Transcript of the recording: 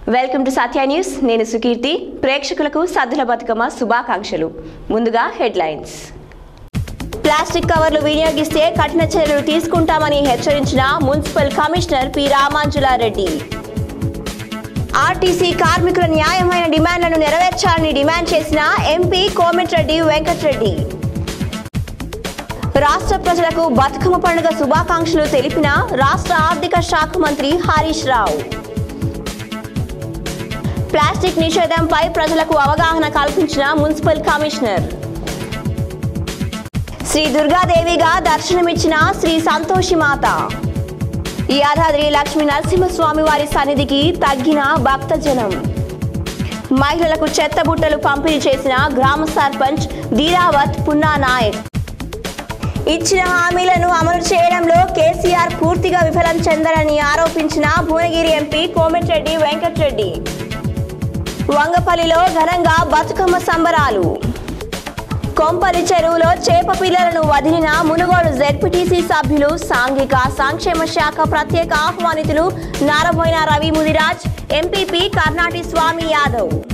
welcome to Satya news నేను సుకీర్తి ప్రేక్షకులకు సద్దుల బతుకమ్మ శుభాకాంక్షలు ముందుగా హెడ్లైన్స్ ప్లాస్టిక్ కవర్లు వినియోగిస్తే కఠిన చర్యలు తీసుకుంటామని హెచ్చరించిన municipal commissioner P Ramanjula Reddy RTC కార్మికుల న్యాయమైన డిమాండ్లను నెరవేర్చాలని డిమాండ్ చేసిన ఎంపీ కోమటిరెడ్డి వెంకటరెడ్డి రాష్ట్ర ప్రజలకు బతుకమ్మ పండుగ శుభాకాంక్షలు తెలిపిన రాష్ట్ర ఆర్థిక శాఖ మంత్రి హరీష్ రావు ప్లాస్టిక్ నిషేధంపై ప్రజలకు అవగాహన కల్పించిన మున్సిపల్ కమిషనర్ శ్రీ దుర్గాదేవిగా దర్శనమిచ్చిన శ్రీ సంతోషి మాత యాదాద్రి లక్ష్మీ నరసింహస్వామి వారి సన్నిధికి తగ్గిన భక్తజనం మహిళలకు చెత్త బుట్టలు పంపిణీ చేసిన గ్రామ సర్పంచ్ దీరావత్ పున్నా నాయక్ ఇచ్చిన హామీలను అమలు చేయడంలో కేసీఆర్ పూర్తిగా విఫలం చెందరని ఆరోపించిన భువనగిరి ఎంపీ కోమటిరెడ్డి వెంకటరెడ్డి వంగపల్లిలో ఘనంగా బతుకమ్మ సంబరాలు కొంపలి చెరువులో చేప పిల్లలను వదిలిన మునుగోడు జెడ్పీటీసీ సభ్యులు సాంఘిక సంక్షేమ శాఖ ప్రత్యేక ఆహ్వానితులు నారబోయిన రవి ముదిరాజ్ ఎంపీపీ కర్ణాటి స్వామి యాదవ్